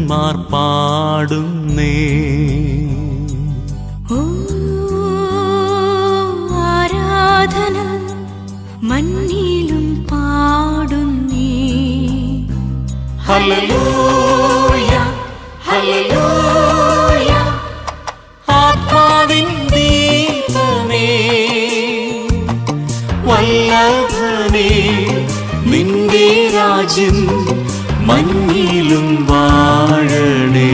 ദൂതന്മാർ പാടുന്നേ ഓ ആരാധന മണ്ണിലും പാടുന്നേ ഹല്ലേലൂയ ഹല്ലേലൂയ ആത്മാവിൻ ദീപമേ വല്ലഭനേ നിന്റെ രാജ്യം മഞ്ഞിലും വാഴണേ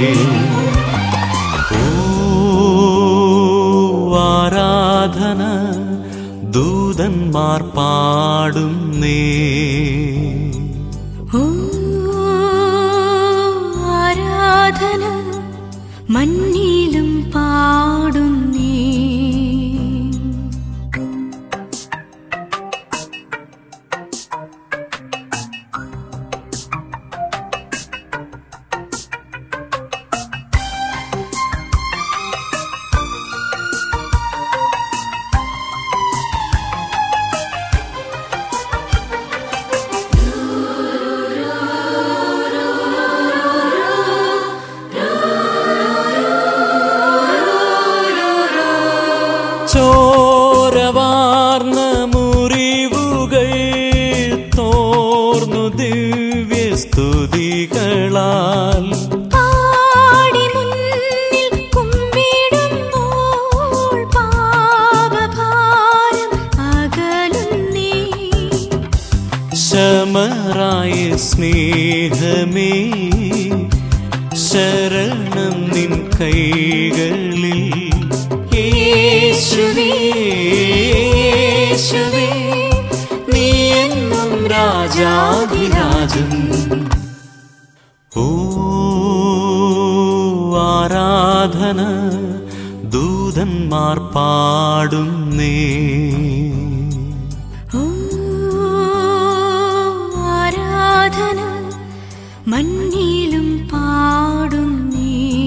ഓ ആരാധന ദൂതന്മാർ പാടുന്നേ ഓ ആരാധന മണ്ണിലും പാടുന്നേ ചോരവാർന്ന മുറിവുകൾ തോർന്നു ദിവ്യസ്തുതികളാൽ പാടി മുന്നിൽ കുമ്പിടുമ്പോൾ പാപഭാരം അകലുന്നേ ശമറായ സ്നേഹമേ ശരണം നിൻ കൈകളിൽ യേശുവേ യേശുവേ നീ എന്നും രാജാധിരാജൻ ഓ ആരാധന ദൂതന്മാർ പാടുന്നേ ഓ ആരാധന മണ്ണിലും പാടുന്നേ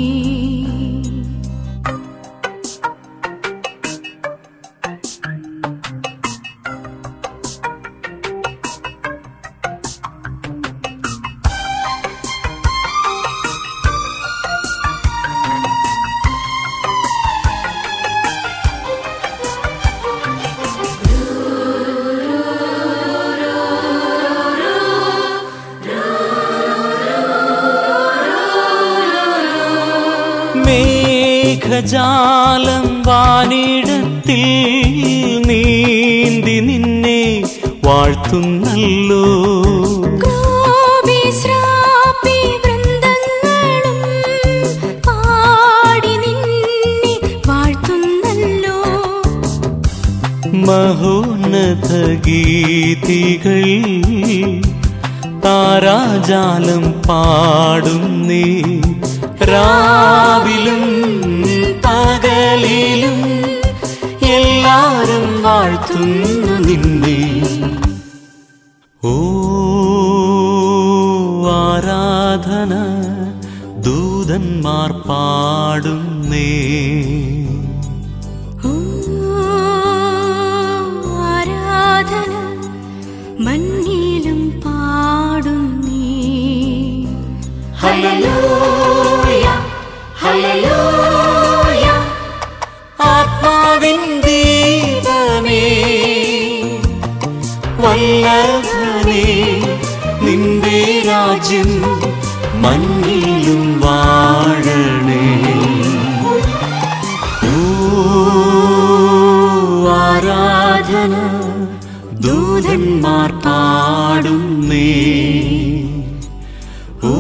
മേഘജാലം വാനിടത്തിൽ നീന്തി നിന്നെ വാഴ്ത്തുന്നല്ലോ ഗോപിശ്രാപി വൃന്ദങ്ങളും പാടി നിന്നെ വാഴ്ത്തുന്നല്ലോ മഹോന്നത ഗീതികൾ താരാജാലം പാടുന്നേ രാവിലും പകലിലും എല്ലാരും വാഴ്ത്തുന്നു നിന്നെ ഓ ആരാധന ദൂതന്മാർ പാടുന്നേ ഓ ആരാധന മണ്ണിലും പാടുന്നേ ഹല്ലേലൂയ ഹല്ലേലൂയ ആത്മാവിൻ ദീപമേ വല്ലഭനേ നിന്റെ രാജ്യം മഞ്ഞിലും വാഴണേ ഓ ആരാധന ദൂതന്മാർ പാടുന്നേ ഓ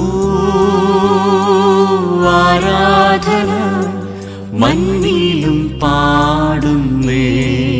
ആരാധന മഞ്ഞിലും പാടുന്നേ